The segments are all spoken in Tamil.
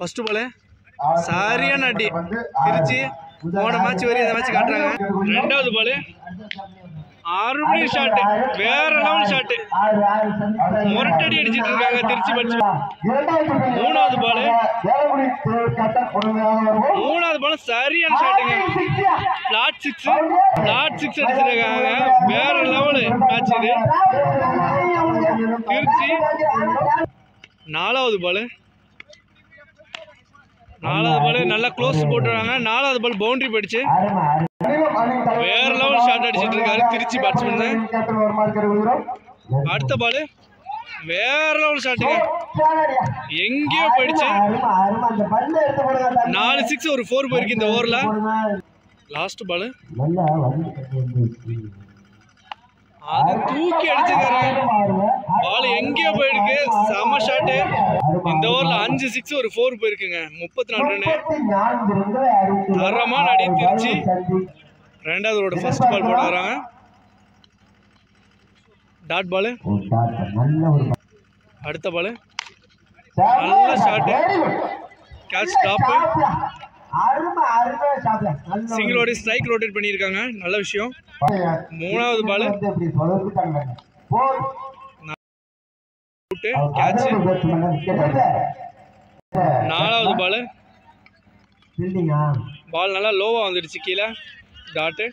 ஃபர்ஸ்ட் பால் சரியான அடி திருச்சி போன மேட்ச் வரையும் இந்த மேட்ச் காட்டுறாங்க ரெண்டாவது பால் அருமையான ஷாட் வேற லெவல் ஷாட் முரட்டடி அடிச்சிட்டு இருக்காங்க திருச்சி பட்சி மூணாவது ball. மூணாவது பால் சரியான ஷாட்டுங்க பிளாட் சிக்ஸ் பிளாட் சிக்ஸ் அடிச்சிருக்காங்க வேற லெவலு மேட்ச் இது திருச்சி நாலாவது பால் நாலாவது பால் நல்லா க்ளோஸ் போட்டுறாங்க நாலாவது பால் பவுண்டரி போயிடுச்சு வேற லெவல் ஷாட் அடிச்சிட்டு இருக்காரு திருச்சி பேட்ஸ்மேன் அடுத்த பால் வேற லெவல் ஷாட்டுங்க எங்கேயோ போயிடுச்சு நாலு சிக்ஸ் ஒரு ஃபோர் போயிருக்கு இந்த ஓவரில் லாஸ்ட் பால் அது தூக்கி அடிச்சிருக்காரு பால் எங்கேயோ போயிருக்கு செம ஷாட்டு இந்த ஓவரில் அஞ்சு சிக்ஸ் ஒரு ஃபோர் போயிருக்குங்க முப்பத்தி நாலு ரன்னு தரமான அடி திருச்சி ரெண்டாவது ஓட ஃபர்ஸ்ட் பால் போட வராங்க டாட் பால் அடுத்த பால் நல்ல shot. கேட்ச் டாப் சிங்கிள் ஓடி ஸ்ட்ரைக் ரோட்டேட் பண்ணியிருக்காங்க நல்ல விஷயம் மூணாவது பால் கேட்ச் நாலாவது பால் பால் நல்லா லோவாக வந்துடுச்சு கீழே டாட்டு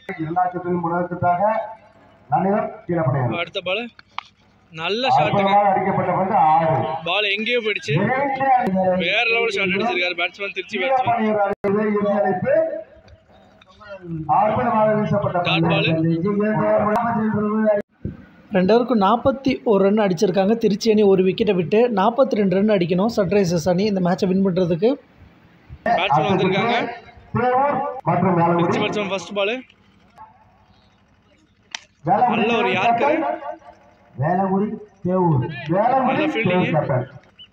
அடுத்த பால் நல்ல ஷாட்டுங்க பால் எங்கேயோ போயிடுச்சு வேற லெவல் ஷாட் அடிச்சிருக்காரு batsman Trichy batsman dot ball ரெண்டவருக்கும் நாற்பத்தி ஒரு ரன் அடிச்சிருக்காங்க திருச்சி அணி ஒரு விக்கெட்டை விட்டு நாற்பத்தி ரெண்டு ரன் அடிக்கணும் சன்ரைசர்ஸ் அணி இந்த மேட்சை வின் பண்ணுறதுக்கு பேட்ஸ்மேன் வந்திருக்காங்க மற்றும் திருச்சி பேட்ஸ்மேன் ஃபர்ஸ்ட் பால் நல்ல ஒரு யார்க்கர் வேலங்குடி தேவூர் வேலங்குடி நல்ல fielding. தேவூர் captain.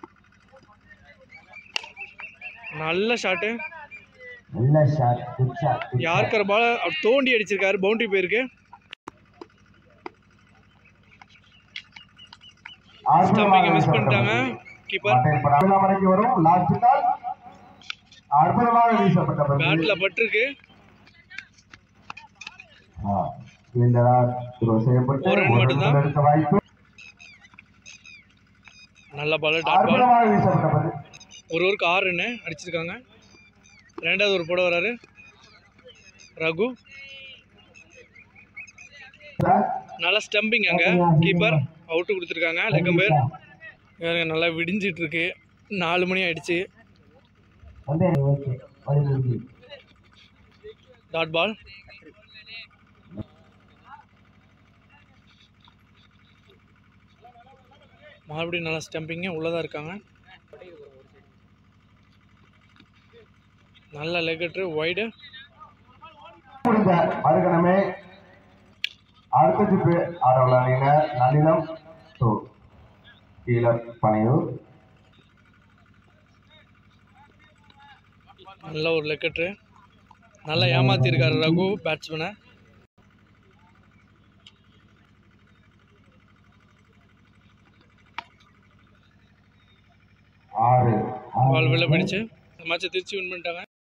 நல்ல ஷாட்டு நல்ல shot good shot yorker ball தோண்டி அடிச்சிருக்காரு பவுண்டரி போயிருக்கு ஸ்டம்பிங்க மிஸ் பண்ணிட்டாங்க கீப்பர் மணிக்கு வரும் லாஸ்ட் கால் அற்புதமாக வீசப்பட்ட பந்து. பேட்ல பட்டிருக்கு ஆ, ஃபீல்டரா throw செய்யப்பட்டு ஒரு run ஒரு மட்டும்தான். run எடுக்க வாய்ப்பு நல்ல பால் டாட் பால் அற்புதமாக வீசப்பட்ட பந்து. ஒரு ஓவருக்கு ஆறு ரன்னு அடிச்சிருக்காங்க ரெண்டாவது ஒரு போட வராரு ரகு நல்லா ஸ்டம்பிங் அங்கே கீப்பர் அவுட்டு கொடுத்துருக்காங்க லெக்கம்பேர் வேறு நல்லா விடிஞ்சிட்டு இருக்கு நாலு மணி ஆயிடுச்சு வந்து ஓகே பதிமூன்று டாட் பால் மறுபடியும் நல்லா ஸ்டம்பிங்க உள்ளதாக இருக்காங்க நல்ல லெக்கட்ரு ஒய்டு முடிந்த மறுகணமே அடுத்த சுற்று ஆடவுள்ள அணியினர் நளினம் டு கீழ பனையூர் நல்ல ஒரு லெக்கட்ரு நல்லா ஏமாத்திருக்காரு ரகு பேட்ஸ்மேனை ஆறு பால் வெளில போயிடுச்சு இந்த மேட்சை திருச்சி வின் பண்ணிட்டாங்க